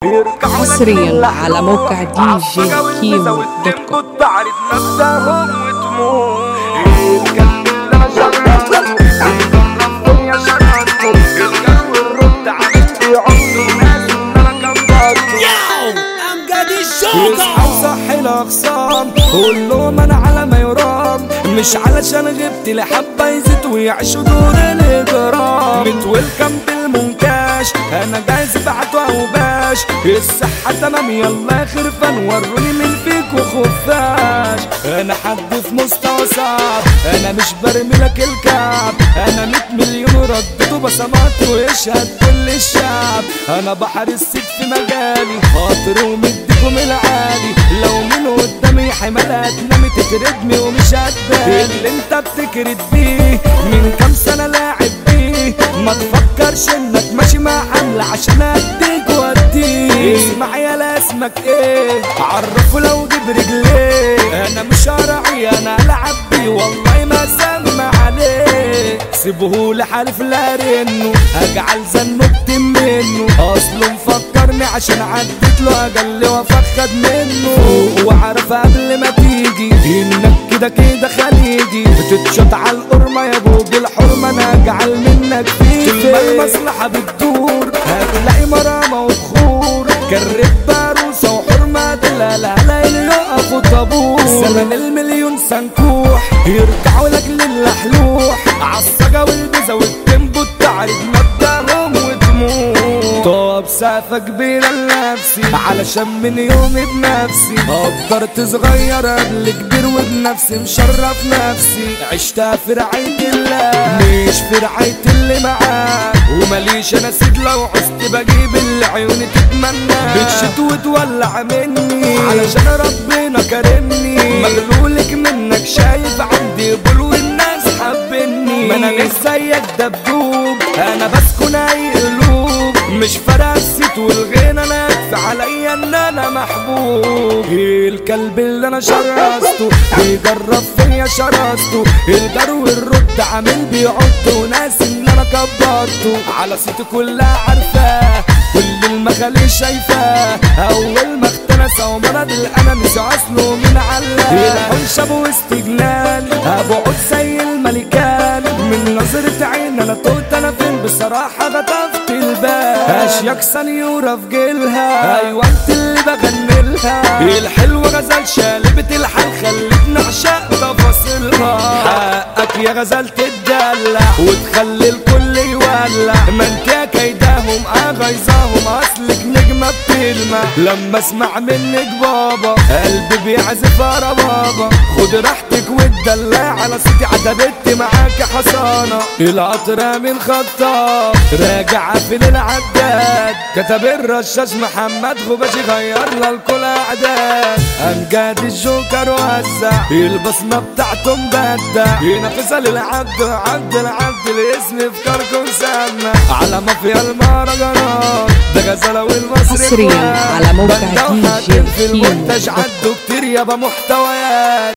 حصريا على موقع دي جي كيمو دوت كوم كنت بعرف نفسهم وتموت الكلب اللي انا شغلته الجرب يا شغلته الجو الرد عملت عمره ناس ان انا كبرته يصحى وصحي الاخصام قول لهم انا على ما يرام مش علشان غبت لحبه يزيد ويعيشوا دور الاجرام متويلكم بالمنكاش انا جاهز بعته وباش الصحه تمام يلا خرفان وروني من فيك وخفاش انا حد في مستوى صعب انا مش برمي لك الكعب انا 100 مليون ردت وبصمات ويشهد كل الشعب انا بحر السيد في مجالي خاطر ومديكم العالي لو من قدامي حمالات نامي تكردني ومش هتبان اللي انت بتكرد بيه من كام سنه لاعب بيه ما تفكرش انك ماشي مع حمل عشان اديك واديك اسمع يا اسمك ايه عرفه لو جيب رجليه انا مش هراعي انا العب بيه والله ما سمع عليه سيبه لحالف لا رنه اجعل زنبت منه اصله مفكرني عشان عديت له اجل وافخد منه وعارف قبل ما تيجي انك كده كده خليجي بتتشط على القرمة يا بوج الحرمة انا اجعل منك فيه طول ما المصلحة بتدور هتلاقي مرامة وبخور كرب باروسة وحرمة لا لا لا اللي يقفوا طابور زمن المليون سنكوح يرجعوا لك للحلوح عالصجا والبزا والتيمبو تعرف مبدأهم وتموت طب سقفة كبيرة لنفسي علشان من يومي بنفسي قدرت صغير قبل كبير وبنفسي مشرف نفسي عشتها في رعاية الله مش في رعاية اللي معاك وماليش انا سيد لو عزت بجيب اللي عيوني تتمنى بتشت وتولع مني علشان ربنا كرمني مغلولك منك شايف عندي بلو والناس حبني ما انا مش زيك دبدوب انا بسكن اي قلوب مش فارقه الست والغنى انا يكفي عليا ان انا محبوب الكلب اللي انا شرسته بيجرب فيا شرسته الجرو الرد عامل بيعط وناس ان انا كبرته على صوتي كلها عارفاه كل المخالي شايفاه اول ما اختنس او مرض الانانيس اصله من علاه الحنش ابو استجلال ابو عود زي الملكان من نظرة عين انا توت انا فين بصراحة غطفت البال اشياك سنيورة في جيلها ايوه انت اللي بغني لها الحلوة غزال شالبة الحال خلتني اعشق تفاصيلها حقك يا غزال تدلع وتخلي الكل يولع ما انت كيداهم اغيظاهم اصلك نجمة بتلمع لما اسمع منك بابا قلبي بيعزف ورا بابا خد راحتك واتدلع على صوتي عدبت معاك حصانة القطرة من خطاب راجع في العداد كتب الرشاش محمد غباشي غير لها الكل اعداد امجاد الجوكر وزع البصمة بتاعته مبدع ينافسها للعبد عبد العبد الاسم في كركم سمع على مافيا المهرجانات ده غزالة والمصري حصرياً إخوان. على موقع بندة دي وحاتم جي في كيمو المنتج دوت كوم. عدوا كتير يابا محتويات